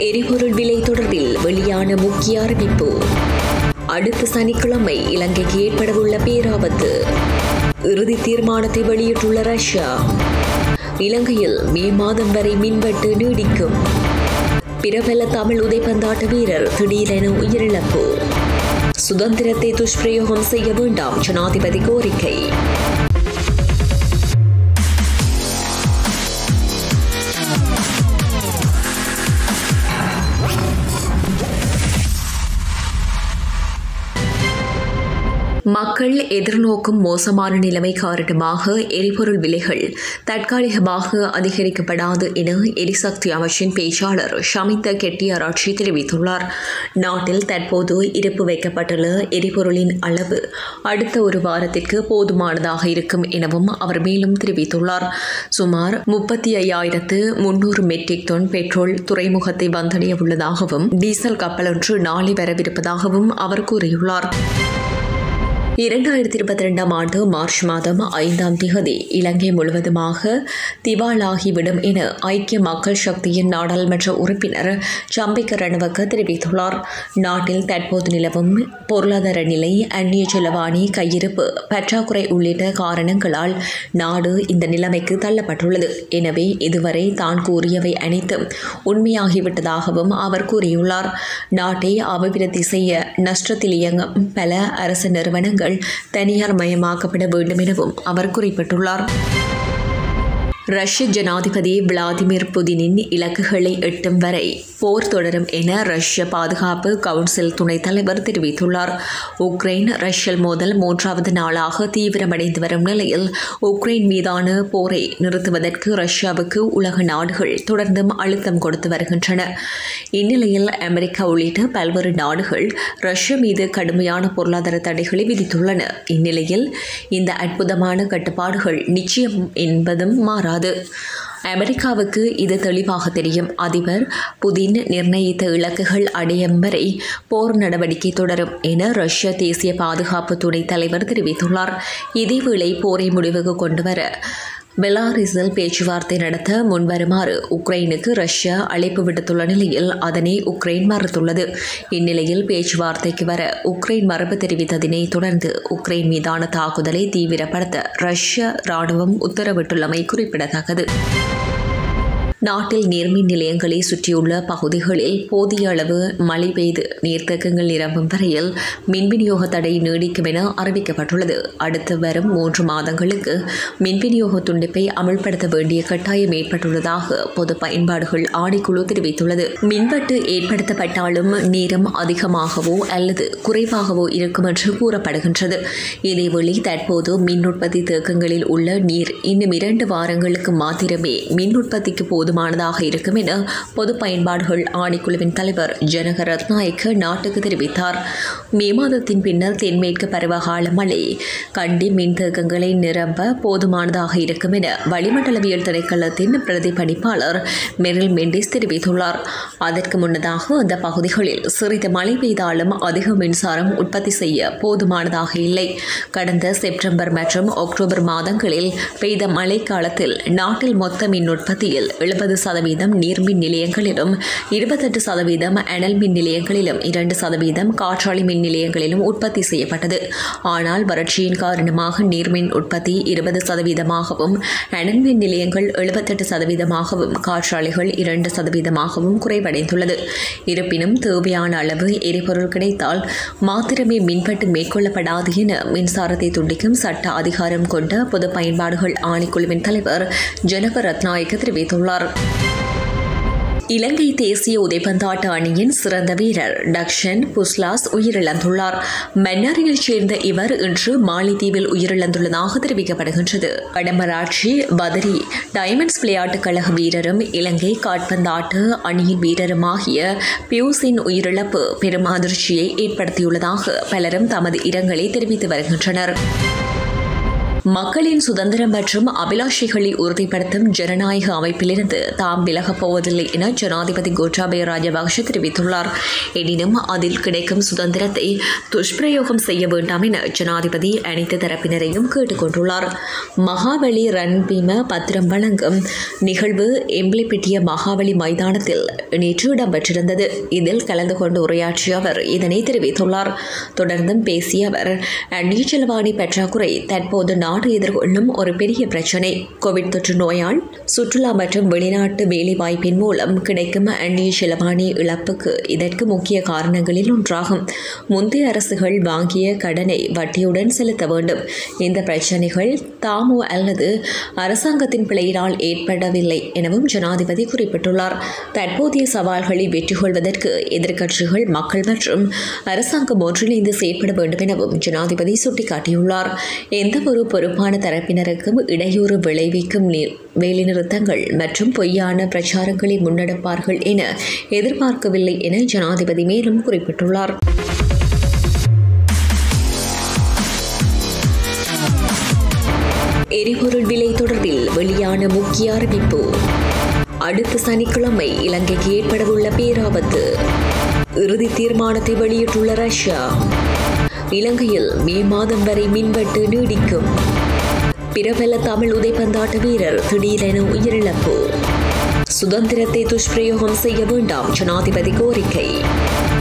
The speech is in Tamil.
எரிபொருள் விலை தொடர்பில் வெளியான முக்கிய அறிவிப்பு அடுத்த சனிக்கிழமை இலங்கைக்கு ஏற்படவுள்ள பேராபத்து இறுதி தீர்மானத்தை வெளியிட்டுள்ள ரஷ்யா இலங்கையில் மே மாதம் வரை மின்வெட்டு நீடிக்கும் பிரபல தமிழ் உதைப்பந்தாட்ட வீரர் திடீரென உயிரிழப்பு சுதந்திரத்தை துஷ்பிரயோகம் செய்ய வேண்டாம் ஜனாதிபதி கோரிக்கை மக்கள் எதிர்நோக்கும் மோசமான நிலைமை காரணமாக எரிபொருள் விலைகள் தற்காலிகமாக அதிகரிக்கப்படாது என எரிசக்தி அமைச்சின் பேச்சாளர் ஷமித்த கெட்டியாராட்சி தெரிவித்துள்ளார் நாட்டில் தற்போது இருப்பு வைக்கப்பட்டுள்ள எரிபொருளின் அளவு அடுத்த ஒரு வாரத்திற்கு போதுமானதாக இருக்கும் எனவும் அவர் மேலும் தெரிவித்துள்ளார் சுமார் முப்பத்தி ஐயாயிரத்து முன்னூறு மெட்ரிக் டன் பெட்ரோல் துறைமுகத்தை வந்தடைய உள்ளதாகவும் டீசல் கப்பல் ஒன்று நாளை வரவிருப்பதாகவும் அவர் கூறியுள்ளார் இரண்டாயிரத்தி இருபத்தி ரெண்டாம் ஆண்டு மார்ச் மாதம் ஐந்தாம் திகதி இலங்கை முழுவதுமாக திவாலாகிவிடும் என ஐக்கிய மக்கள் சக்தியின் நாடாளுமன்ற உறுப்பினர் சம்பிக்க ரணவக்க தெரிவித்துள்ளார் நாட்டில் தற்போது நிலவும் பொருளாதார நிலை அந்நிய செலவாணி கையிருப்பு பற்றாக்குறை உள்ளிட்ட காரணங்களால் நாடு இந்த நிலைமைக்கு தள்ளப்பட்டுள்ளது எனவே இதுவரை தான் கூறியவை அனைத்தும் உண்மையாகிவிட்டதாகவும் அவர் கூறியுள்ளார் நாட்டை அபிவிருத்தி செய்ய நஷ்டத்தில் இயங்கும் பல அரசு நிறுவனங்கள் தனியார் மயமாக்கப்பட வேண்டும் எனவும் அவர் குறிப்பிட்டுள்ளார் ரஷ்ய ஜனாதிபதி விளாடிமிர் புதினின் இலக்குகளை எட்டும் வரை போர் தொடரும் என ரஷ்ய பாதுகாப்பு கவுன்சில் துணைத் தலைவர் தெரிவித்துள்ளார் உக்ரைன் ரஷ்ய மோதல் மூன்றாவது நாளாக தீவிரமடைந்து வரும் நிலையில் உக்ரைன் மீதான போரை நிறுத்துவதற்கு ரஷ்யாவுக்கு உலக நாடுகள் தொடர்ந்தும் அழுத்தம் கொடுத்து வருகின்றன இந்நிலையில் அமெரிக்கா உள்ளிட்ட பல்வேறு நாடுகள் ரஷ்யா மீது கடுமையான பொருளாதார தடைகளை விதித்துள்ளன இந்நிலையில் இந்த அற்புதமான கட்டுப்பாடுகள் நிச்சயம் என்பதும் மாறாது கூடாது அமெரிக்காவுக்கு இது தெளிவாக தெரியும் அதிபர் புதின் நிர்ணயித்த இலக்குகள் அடையும் வரை போர் நடவடிக்கை தொடரும் என ரஷ்ய தேசிய பாதுகாப்பு துணைத் தலைவர் தெரிவித்துள்ளார் இதேவேளை போரை முடிவுக்கு கொண்டுவர பெலாரிஸில் பேச்சுவார்த்தை நடத்த முன்வருமாறு உக்ரைனுக்கு ரஷ்யா அழைப்பு விடுத்துள்ள நிலையில் அதனை உக்ரைன் மறுத்துள்ளது இந்நிலையில் பேச்சுவார்த்தைக்கு வர உக்ரைன் மறுப்பு தெரிவித்ததினை தொடர்ந்து உக்ரைன் மீதான தாக்குதலை தீவிரப்படுத்த ரஷ்ய ராணுவம் உத்தரவிட்டுள்ளமை குறிப்பிடத்தக்கது நாட்டில் நீர்மின் நிலையங்களை சுற்றியுள்ள பகுதிகளில் போதிய அளவு மழை பெய்து நீர்த்தேக்கங்கள் நிரம்பும் வரையில் மின் விநியோக தடை நீடிக்கும் என அறிவிக்கப்பட்டுள்ளது அடுத்து வரும் மூன்று மாதங்களுக்கு மின் விநியோக துண்டிப்பை அமல்படுத்த வேண்டிய கட்டாயம் ஏற்பட்டுள்ளதாக பொது பயன்பாடுகள் ஆணைக்குழு தெரிவித்துள்ளது மின்வெட்டு ஏற்படுத்தப்பட்டாலும் நேரம் அதிகமாகவோ அல்லது குறைவாகவோ இருக்கும் என்று கூறப்படுகின்றது இதேவேளை தற்போது மின் உற்பத்தி தேக்கங்களில் உள்ள நீர் இன்னும் இரண்டு வாரங்களுக்கு மாத்திரமே மின் உற்பத்திக்கு போது போதுமானதாக இருக்கும் என பொது பயன்பாடுகள் ஆணைக்குழுவின் தலைவர் ஜனக ரத்நாயக்க நாட்டுக்கு தெரிவித்தார் மே மாதத்தின் பின்னர் தென்மேற்கு பருவகால மழை கண்டி மின்தேக்கங்களை நிரம்ப போதுமானதாக இருக்கும் என வளிமண்டலவியல் திணைக்களத்தின் பிரதிபலிப்பாளர் மெரில் மெண்டிஸ் தெரிவித்துள்ளார் அதற்கு முன்னதாக அந்த பகுதிகளில் சிறிது மழை பெய்தாலும் அதிக மின்சாரம் உற்பத்தி செய்ய போதுமானதாக இல்லை கடந்த செப்டம்பர் மற்றும் அக்டோபர் மாதங்களில் பெய்த மழை காலத்தில் நாட்டில் மொத்த மின் உற்பத்தியில் எழுபது சதவீதம் நீர்மின் நிலையங்களிலும் இருபத்தெட்டு சதவீதம் அனல் மின் நிலையங்களிலும் இரண்டு சதவீதம் காற்றாலை மின் நிலையங்களிலும் உற்பத்தி செய்யப்பட்டது ஆனால் வறட்சியின் காரணமாக நீர்மின் உற்பத்தி இருபது சதவீதமாகவும் அனல் மின் நிலையங்கள் எழுபத்தெட்டு சதவீதமாகவும் காற்றாலைகள் இரண்டு சதவீதமாகவும் குறைவடைந்துள்ளது இருப்பினும் தேவையான அளவு எரிபொருள் கிடைத்தால் மாத்திரமே மின்வெட்டு மேற்கொள்ளப்படாது என மின்சாரத்தை துண்டிக்கும் சட்ட அதிகாரம் கொண்ட பொது பயன்பாடுகள் ஆணைக்குழுவின் தலைவர் ஜனக ரத்நாயக்க தெரிவித்துள்ளார் இலங்கை தேசிய உதைப்பந்தாட்ட அணியின் சிறந்த வீரர் டக்ஷன் புஸ்லாஸ் உயிரிழந்துள்ளார் மன்னாரினைச் சேர்ந்த இவர் இன்று மாலைத்தீவில் உயிரிழந்துள்ளதாக தெரிவிக்கப்படுகின்றது வடமராட்சி பதரி டைமண்ட்ஸ் விளையாட்டுக் கழக வீரரும் இலங்கை காட்பந்தாட்ட அணியின் வீரருமாகிய பியூஸின் உயிரிழப்பு பெரும் அதிர்ச்சியை ஏற்படுத்தியுள்ளதாக பலரும் தமது இரங்கலை தெரிவித்து வருகின்றனர் மக்களின் சுதந்திரம் மற்றும் அபிலாஷைகளை உறுதிப்படுத்தும் ஜனநாயக அமைப்பிலிருந்து தாம் விலகப் போவதில்லை என ஜனாதிபதி கோட்டாபய ராஜபக்ஷ தெரிவித்துள்ளார் எனினும் அதில் கிடைக்கும் சுதந்திரத்தை துஷ்பிரயோகம் செய்ய வேண்டாம் என ஜனாதிபதி அனைத்து தரப்பினரையும் கேட்டுக்கொண்டுள்ளார் மகாபலி ரன்பீம பத்திரம் வழங்கும் நிகழ்வு எம்பிளிப்பிட்டிய மகாபலி மைதானத்தில் நேற்று இடம்பெற்றிருந்தது இதில் கலந்து கொண்டு உரையாற்றிய அவர் இதனை தெரிவித்துள்ளார் தொடர்ந்தும் பேசிய அவர் அந்நிய செலவாணி பற்றாக்குறை தற்போது நாடு எதிர்கொள்ளும் ஒரு பெரிய பிரச்சினை கோவிட் தொற்று நோயால் சுற்றுலா மற்றும் வெளிநாட்டு வேலைவாய்ப்பின் மூலம் கிடைக்கும் அந்நிய செலவாணி இழப்புக்கு இதற்கு முக்கிய காரணங்களில் ஒன்றாகும் முந்தைய அரசுகள் வாங்கிய கடனை வட்டியுடன் செலுத்த வேண்டும் இந்த பிரச்சினைகள் தாமோ அல்லது அரசாங்கத்தின் பிழையினால் ஏற்படவில்லை எனவும் ஜனாதிபதி குறிப்பிட்டுள்ளார் தற்போதைய சவால்களை வெற்றி கொள்வதற்கு எதிர்க்கட்சிகள் மக்கள் மற்றும் அரசாங்கம் ஒன்றிணைந்து செயற்பட வேண்டும் எனவும் ஜனாதிபதி சுட்டிக்காட்டியுள்ளார் எந்தவொரு பொறுப்பான தரப்பினருக்கும் இடையூறு விளைவிக்கும் வேலைநிறுத்தங்கள் மற்றும் பொய்யான பிரச்சாரங்களை முன்னெடுப்பார்கள் என எதிர்பார்க்கவில்லை என ஜனாதிபதி மேலும் குறிப்பிட்டுள்ளார் எரிபொருள் விலை தொடர்பில் வெளியான முக்கிய அறிவிப்பு அடுத்த சனிக்கிழமை இலங்கைக்கு ஏற்படவுள்ள பேராபத்து இறுதி தீர்மானத்தை வெளியிட்டுள்ள ரஷ்யா இலங்கையில் மே மாதம் வரை மின்வெட்டு நீடிக்கும் பிரபல தமிழ் உதைப்பந்தாட்ட வீரர் திடீரென உயிரிழப்பு சுதந்திரத்தை துஷ்பிரயோகம் செய்ய வேண்டாம் ஜனாதிபதி கோரிக்கை